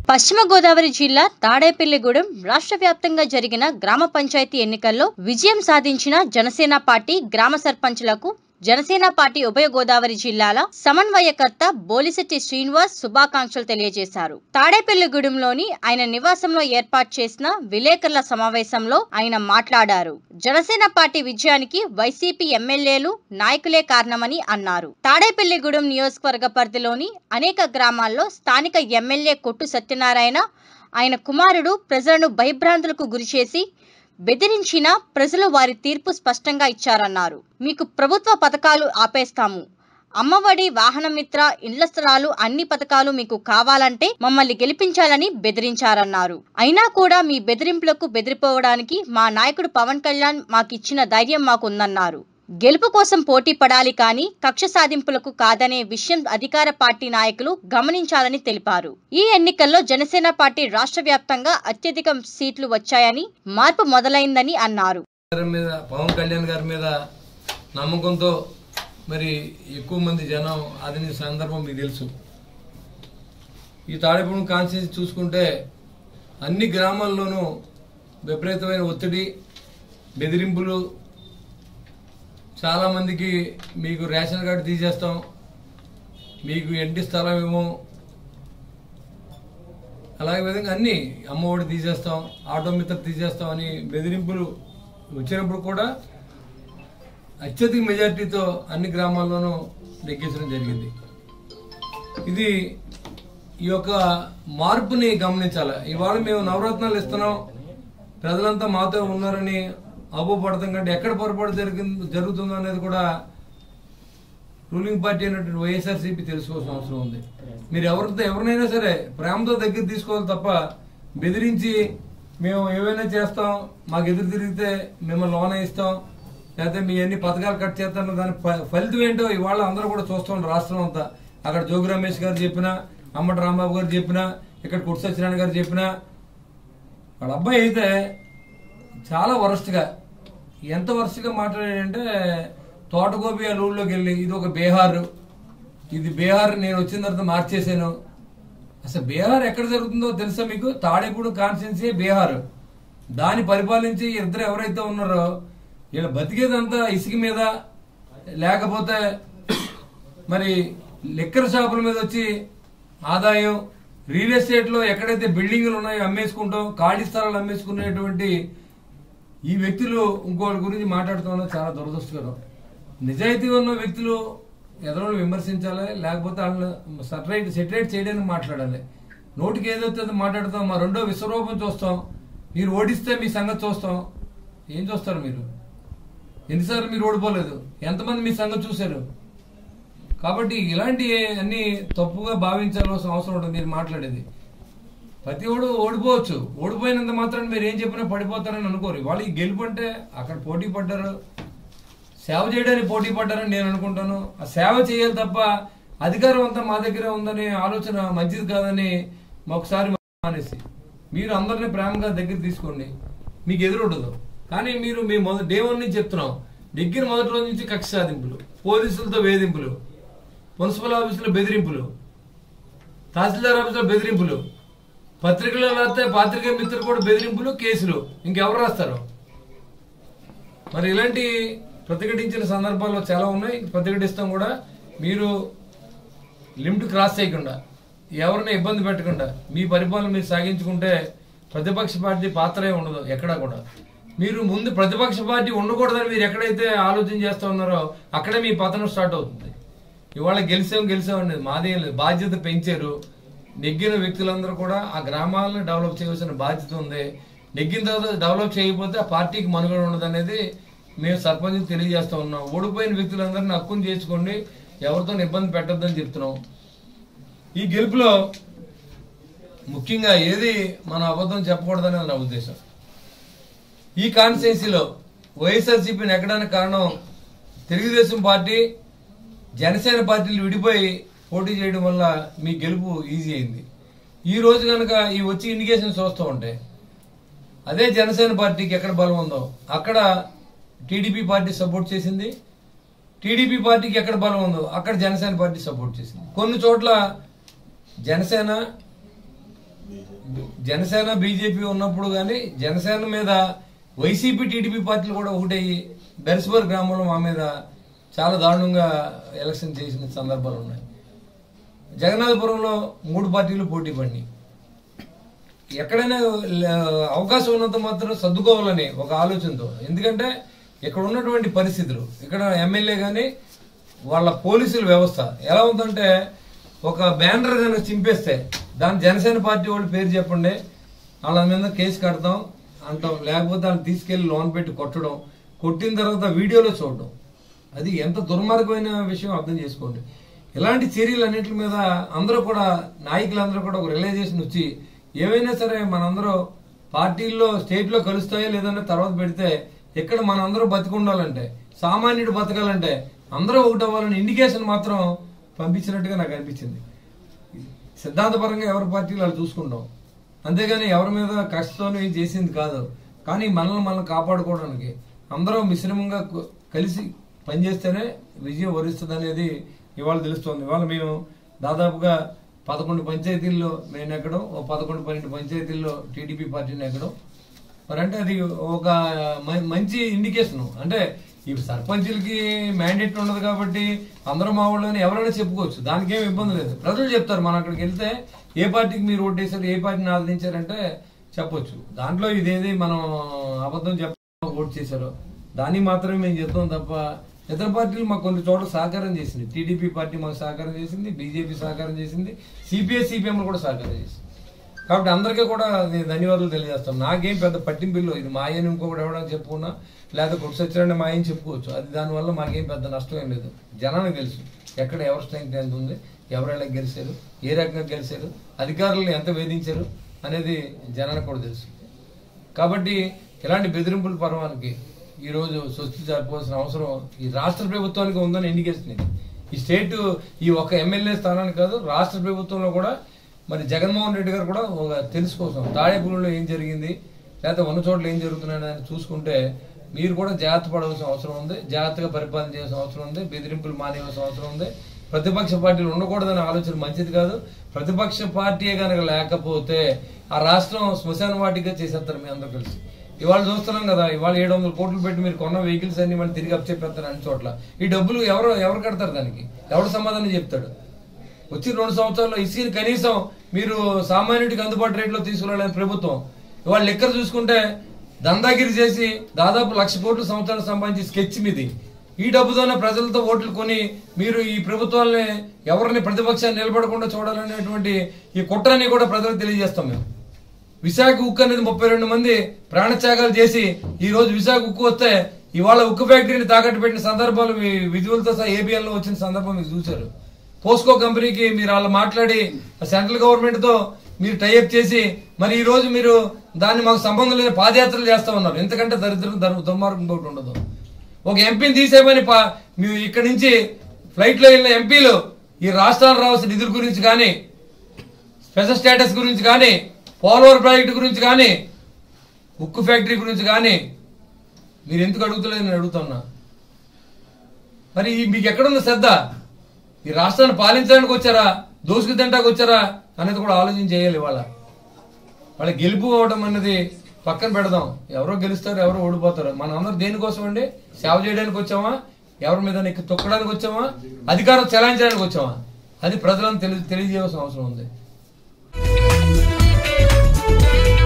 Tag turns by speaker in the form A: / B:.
A: పశ్చిమ గోదావరి జిల్లా తాడేపల్లిగూడెం రాష్ట్ర వ్యాప్తంగా జరిగిన గ్రామ పంచాయతీ ఎన్నికల్లో విజయం సాధించిన జనసేన పార్టీ గ్రామ సర్పంచ్లకు జనసేన పార్టీ ఉభయ గోదావరి జిల్లాల సమన్వయకర్త బోలిశెట్టి శ్రీనివాస్ శుభాకాంక్షలు తెలియజేశారు తాడేపల్లిగూడెంలోని ఆయన నివాసంలో ఏర్పాటు చేసిన విలేకరుల సమావేశంలో ఆయన మాట్లాడారు జనసేన పార్టీ విజయానికి వైసీపీ ఎమ్మెల్యేలు నాయకులే కారణమని అన్నారు తాడేపల్లిగూడెం నియోజకవర్గ పరిధిలోని అనేక గ్రామాల్లో స్థానిక ఎమ్మెల్యే కొట్టు సత్యనారాయణ ఆయన కుమారుడు ప్రజలను భయభ్రాంతులకు గురిచేసి బెదిరించిన ప్రజలు వారి తీర్పు స్పష్టంగా ఇచ్చారన్నారు మీకు ప్రభుత్వ పథకాలు ఆపేస్తాము అమ్మఒడి వాహనమిత్ర ఇండ్ల స్థలాలు అన్ని పథకాలు మీకు కావాలంటే మమ్మల్ని గెలిపించాలని బెదిరించారన్నారు అయినా కూడా మీ బెదిరింపులకు బెదిరిపోవడానికి మా నాయకుడు పవన్ కళ్యాణ్ మాకిచ్చిన ధైర్యం మాకుందన్నారు గెలుపు కోసం పోటీ పడాలి కానీ కక్ష సాధింపులకు కాదనే విషయం అధికార పార్టీ నాయకులు గమనించాలని తెలిపారు ఈ ఎన్నికల్లో జనసేన పార్టీ రాష్ట్ర వ్యాప్తంగా అత్యధిక సీట్లు వచ్చాయని మార్పు మొదలైందని అన్నారు
B: గారి మీద పవన్ కళ్యాణ్ గారి మీద నమ్మకంతో మరి ఎక్కువ మంది జనం ఆదిన సందర్భం మీకు తెలుసు ఈ తాడేపూడి కాన్స్టిట్యూన్సీ చూసుకుంటే అన్ని గ్రామాల్లోనూ విపరీతమైన ఒత్తిడి బెదిరింపులు చాలా మందికి మీకు రేషన్ కార్డు తీసేస్తాం మీకు ఎంటి స్థలం ఏమో అలాగే విధంగా అన్ని అమ్మఒడి తీసేస్తాం ఆటో మిత్ర తీసేస్తాం అని బెదిరింపులు వచ్చినప్పుడు కూడా అత్యధిక మెజార్టీతో అన్ని గ్రామాల్లోనూ నెగ్గించడం జరిగింది ఇది ఈ యొక్క మార్పుని గమనించాలి ఇవాళ మేము నవరత్నాలు ఇస్తున్నాం ప్రజలంతా మాతో ఉన్నారని అబ్బోపడతాం కంటే ఎక్కడ పొరపాటు జరిగింది జరుగుతుందో అనేది కూడా రూలింగ్ పార్టీ అయినటువంటి వైఎస్ఆర్సీపీ తెలుసుకోవాల్సిన అవసరం ఉంది మీరు ఎవరితో ఎవరినైనా సరే ప్రేమతో దగ్గర తీసుకోవాలి తప్ప బెదిరించి మేము ఏవైనా చేస్తాం మాకు ఎదురు తిరిగితే మిమ్మల్ని లోన ఇస్తాం లేకపోతే మీ అన్ని పథకాలు కట్ చేస్తాను దాని ఫ- ఫలితం ఏంటో ఇవాళ అందరూ కూడా చూస్తాం రాష్ట్రం అంతా అక్కడ జోగి రమేష్ గారు చెప్పినా అమ్మటి రాంబాబు గారు చెప్పినా ఇక్కడ కుర్స సత్యనారాయణ గారు చెప్పినా వాళ్ళ అబ్బాయి అయితే చాలా వరస్ట్గా ఎంత వరస్ట్గా మాట్లాడాడంటే తోటగోపి ఆ ఊళ్ళోకి వెళ్ళి ఇది ఒక బీహార్ ఇది బీహార్ నేను వచ్చిన తర్వాత మార్చేసాను అసలు బీహార్ ఎక్కడ జరుగుతుందో తెలుసా మీకు తాడేపూడి కాన్స్టిట్యున్సీ బీహార్ దాన్ని పరిపాలించి ఇద్దరు ఎవరైతే ఉన్నారో వీళ్ళ బతికేదంతా ఇసుక మీద లేకపోతే మరి లిక్కర్ షాపుల మీద వచ్చి ఆదాయం రియల్ ఎస్టేట్ లో ఎక్కడైతే బిల్డింగ్లు ఉన్నాయో అమ్మేసుకుంటాం ఖాళీ స్థలాలు అమ్మేసుకునేటువంటి ఈ వ్యక్తులు ఇంకోటి గురించి మాట్లాడుతున్నా చాలా దురదృష్టకరం నిజాయితీ ఉన్న వ్యక్తులు ఎదరో విమర్శించాలి లేకపోతే వాళ్ళని సెటరేట్ సెటరేట్ చేయడానికి మాట్లాడాలి నోటికి ఏదైతే అది మాట్లాడతాం మా రెండో విశ్వరూపం చూస్తాం మీరు ఓడిస్తే మీ సంగతి చూస్తాం ఏం చూస్తారు మీరు ఎన్నిసార్లు మీరు ఓడిపోలేదు ఎంతమంది మీ సంగతి చూశారు కాబట్టి ఇలాంటి అన్ని తప్పుగా భావించాల్సిన అవసరం ఉంటుంది మీరు మాట్లాడేది ప్రతి ఓడు ఓడిపోవచ్చు ఓడిపోయినంత మాత్రం మీరు ఏం చెప్పినా పడిపోతారని అనుకోరు వాళ్ళు ఈ గెలుపు అంటే అక్కడ పోటీ పడ్డారు సేవ చేయడానికి పోటీ పడ్డారని నేను అనుకుంటాను ఆ సేవ చేయాలి తప్ప అధికారం అంతా మా దగ్గరే ఉందనే ఆలోచన మంచిది కాదని ఒకసారి మానేసి మీరు అందరినీ ప్రేమగా దగ్గర తీసుకోండి మీకు ఎదురు ఉండదు కానీ మీరు మీ మొదటి డే వన్ నుంచి చెప్తున్నాం దగ్గర మొదటి రోజు నుంచి కక్ష సాధింపులు పోలీసులతో వేధింపులు మున్సిపల్ ఆఫీసులో బెదిరింపులు తహసీల్దార్ ఆఫీసులో బెదిరింపులు పత్రికలో రాస్తే పాత్రికేయ మిత్రులు కూడా బెదిరింపులు కేసులు ఇంకెవరు రాస్తారు మరి ఇలాంటి ప్రతిఘటించిన సందర్భాల్లో చాలా ఉన్నాయి ప్రతిఘటిస్తాం కూడా మీరు లిమిట్ క్రాస్ చేయకుండా ఎవరిని ఇబ్బంది పెట్టకుండా మీ పరిపాలన మీరు సాగించుకుంటే ప్రతిపక్ష పార్టీ పాత్రే ఉండదు ఎక్కడా కూడా మీరు ముందు ప్రతిపక్ష పార్టీ ఉండకూడదని మీరు ఎక్కడైతే ఆలోచన చేస్తూ ఉన్నారో అక్కడే మీ పతనం స్టార్ట్ అవుతుంది ఇవాళ గెలిచాం గెలిచాం అనేది మాదేం లేదు బాధ్యత పెంచారు నెగ్గిన వ్యక్తులందరూ కూడా ఆ గ్రామాలను డెవలప్ చేయవలసిన బాధ్యత ఉంది నెగ్గిన తర్వాత డెవలప్ చేయకపోతే ఆ పార్టీకి మనుగడ ఉండదు అనేది మేము సర్పంచ్ తెలియజేస్తా ఉన్నాం ఓడిపోయిన వ్యక్తులందరినీ హక్కును చేసుకోండి ఎవరితో ఇబ్బంది పెట్టొద్దని చెప్తున్నాం ఈ గెలుపులో ముఖ్యంగా ఏది మన అబద్ధం చెప్పకూడదనేది నా ఉద్దేశం ఈ కాన్స్టిట్యున్సీలో వైఎస్ఆర్సీపీని ఎక్కడానికి కారణం తెలుగుదేశం పార్టీ జనసేన పార్టీలు విడిపోయి పోటీ చేయడం వల్ల మీ గెలుపు ఈజీ అయింది ఈ రోజు కనుక ఈ వచ్చి ఇండికేషన్ చూస్తూ ఉంటే అదే జనసేన పార్టీకి ఎక్కడ బలం ఉందో అక్కడ టీడీపీ పార్టీ సపోర్ట్ చేసింది టీడీపీ పార్టీకి ఎక్కడ బలం ఉందో అక్కడ జనసేన పార్టీ సపోర్ట్ చేసింది కొన్ని చోట్ల జనసేన జనసేన బీజేపీ ఉన్నప్పుడు కానీ జనసేన మీద వైసీపీ టీడీపీ పార్టీలు కూడా ఒకటయ్యి బెర్స్బర్ గ్రామంలో మా మీద చాలా దారుణంగా ఎలక్షన్ చేసిన సందర్భాలు ఉన్నాయి జగన్నాథపురంలో మూడు పార్టీలు పోటీ పడినాయి ఎక్కడైనా ల- అవకాశం ఉన్నంత మాత్రం సర్దుకోవాలని ఒక ఆలోచనతో ఎందుకంటే ఇక్కడ ఉన్నటువంటి పరిస్థితులు ఇక్కడ ఎమ్మెల్యే కానీ వాళ్ళ పోలీసుల వ్యవస్థ ఎలా ఉందంటే ఒక బ్యానర్ కనుక చింపేస్తే దాని జనసేన పార్టీ వాళ్ళ పేరు చెప్పండి వాళ్ళ మీద కేసు కడతాం అంటాం లేకపోతే వాళ్ళు తీసుకెళ్లి లోన్ పెట్టి కొట్టడం కొట్టిన తర్వాత వీడియోలో చూడడం అది ఎంత దుర్మార్గమైన విషయం అర్థం చేసుకోండి ఇలాంటి చర్యలు అన్నింటి మీద అందరూ కూడా నాయకులందరూ కూడా ఒక రియలైజేషన్ వచ్చి ఏమైనా సరే మనందరూ పార్టీల్లో స్టేట్ లో కలుస్తాయో లేదన్న తర్వాత పెడితే ఇక్కడ మనందరూ బతికుండాలంటే సామాన్యుడు బతకాలంటే అందరూ ఒకటి అవ్వాలని ఇండికేషన్ మాత్రం పంపించినట్టుగా నాకు అనిపించింది సిద్ధాంతపరంగా ఎవరి పార్టీలు వాళ్ళు చూసుకుంటాం అంతేగాని ఎవరి మీద కష్టంతో ఏం చేసింది కాదు కానీ మనల్ని మనం కాపాడుకోవడానికి అందరం మిశ్రమంగా కు- కలిసి పనిచేస్తేనే విజయం వరిస్తుంది అనేది ఇవాళ తెలుస్తోంది ఇవాళ మేము దాదాపుగా పదకొండు పంచాయతీల్లో మేము ఎక్కడం ఓ పదకొండు పన్నెండు పంచాయతీల్లో టీడీపీ పార్టీని ఎక్కడం మరి అంటే అది ఒక మ- మంచి ఇండికేషన్ అంటే ఈ సర్పంచులకి మ్యాండేట్ ఉండదు కాబట్టి అందరూ మా వాళ్ళని ఎవరైనా చెప్పుకోవచ్చు దానికి ఏమి ఇబ్బంది లేదు ప్రజలు చెప్తారు మనం అక్కడికి వెళ్తే ఏ పార్టీకి మీరు ఓటేశారు ఏ పార్టీని ఆదరించారంటే చెప్పొచ్చు దాంట్లో ఇదేది మనం అబద్ధం చెప్ప ఓటు చేశారు దాన్ని మాత్రమే మేము చెప్తాం తప్ప ఇతర పార్టీలు మాకు కొన్ని చోట్ల సహకారం చేసింది టీడీపీ పార్టీ మాకు సహకారం చేసింది బీజేపీ సహకారం చేసింది సిపిఐ సిపిఎం కూడా సహకారం చేసింది కాబట్టి అందరికీ కూడా నేను ధన్యవాదాలు తెలియజేస్తాం నాకేం పెద్ద పట్టింపుల్లో ఇది మా ఆయన ఇంకొకటి ఎవడని చెప్పుకున్నా లేదా కొట్టు సత్యనారాయణ మా ఆయన చెప్పుకోవచ్చు అది దానివల్ల మాకేం పెద్ద నష్టం ఏం లేదు జనానికి తెలుసు ఎక్కడ ఎవరి స్ట్రెంగ్త్ ఎంత ఉంది ఎవరు ఎలా గెలిచారు ఏ రకంగా గెలిచారు అధికారులను ఎంత వేధించారు అనేది జనానికి కూడా తెలుసు కాబట్టి ఇలాంటి బెదిరింపుల పర్వానికి ఈ రోజు స్వస్తి చెప్పవలసిన అవసరం ఈ రాష్ట్ర ప్రభుత్వానికి ఉందని ఇండికేషన్ ఇది ఈ స్టేట్ ఈ ఒక ఎమ్మెల్యే స్థానానికి కాదు రాష్ట్ర ప్రభుత్వంలో కూడా మరి జగన్మోహన్ రెడ్డి గారు కూడా ఒక తెలుసుకోసం తాడేపూడిలో ఏం జరిగింది లేకపోతే ఉన్న చోట్ల ఏం జరుగుతున్నాయని చూసుకుంటే మీరు కూడా జాగ్రత్త పడవలసిన అవసరం ఉంది జాగ్రత్తగా పరిపాలన చేయాల్సిన అవసరం ఉంది బెదిరింపులు మానేయాల్సిన అవసరం ఉంది ప్రతిపక్ష పార్టీలు ఉండకూడదనే ఆలోచన మంచిది కాదు ప్రతిపక్ష పార్టీ కనుక లేకపోతే ఆ రాష్ట్రం శ్మశాన వాటిగా చేసేస్తారు మీ అందరూ కలిసి ఇవాళ చూస్తున్నాం కదా ఇవాళ ఏడు వందల కోట్లు పెట్టి మీరు కొన్న వెహికల్స్ అన్ని మళ్ళీ తిరిగి అప్పచెప్పేస్తారు అన్ని చోట్ల ఈ డబ్బులు ఎవరు ఎవరు కడతారు దానికి ఎవరు సమాధానం చెప్తాడు వచ్చి రెండు సంవత్సరాల్లో ఇసుకని కనీసం మీరు సామాన్యుడికి అందుబాటు రేట్లో తీసుకురాలని ప్రభుత్వం ఇవాళ లెక్కలు చూసుకుంటే దందాగిరి చేసి దాదాపు లక్ష కోట్లు సంవత్సరాలు సంపాదించి స్కెచ్ మీది ఈ డబ్బుతోనే ప్రజలతో ఓట్లు కొని మీరు ఈ ప్రభుత్వాలని ఎవరిని ప్రతిపక్షాన్ని నిలబడకుండా చూడాలనేటువంటి ఈ కుట్రని కూడా ప్రజలకు తెలియజేస్తాం మేము విశాఖ ఉక్కు అనేది ముప్పై రెండు మంది ప్రాణత్యాగాలు చేసి ఈ రోజు విశాఖ ఉక్కు వస్తే ఇవాళ ఉక్కు ఫ్యాక్టరీని తాకట్టు పెట్టిన సందర్భాలు మీ విజువల్తో సహా ఏబిఎన్ లో వచ్చిన సందర్భం మీరు చూశారు పోస్కో కంపెనీకి మీరు వాళ్ళు మాట్లాడి సెంట్రల్ గవర్నమెంట్ తో మీరు టైఅప్ చేసి మరి ఈ రోజు మీరు దాన్ని మాకు సంబంధం లేని పాదయాత్రలు చేస్తా ఉన్నారు ఎందుకంటే దరిద్రం ధర్మ దుర్మార్గం ఒకటి ఉండదు ఒక ఎంపీని తీసేయమని పా మీరు ఇక్కడి నుంచి ఫ్లైట్ లో వెళ్ళిన ఎంపీలు ఈ రాష్ట్రానికి రావాల్సిన నిధుల గురించి కానీ స్పెషల్ స్టేటస్ గురించి కానీ పోలవరం ప్రాజెక్టు గురించి కానీ ఉక్కు ఫ్యాక్టరీ గురించి కానీ మీరు ఎందుకు అడుగుతలేదు నేను అడుగుతున్నా మరి ఈ- మీకు ఎక్కడుంది శ్రద్ధ ఈ రాష్ట్రాన్ని పాలించడానికి వచ్చారా దోసుకు తింటానికి వచ్చారా అనేది కూడా ఆలోచన చేయాలి ఇవాళ వాళ్ళ గెలుపు అవడం అనేది పక్కన పెడదాం ఎవరో గెలుస్తారు ఎవరో ఓడిపోతారు మనం అందరూ దేనికోసం అండి సేవ చేయడానికి వచ్చామా ఎవరి మీద నీకు తొక్కడానికి వచ్చామా అధికారం చెలాయించడానికి వచ్చామా అది ప్రజలను తెలి తెలియజేయాల్సిన అవసరం ఉంది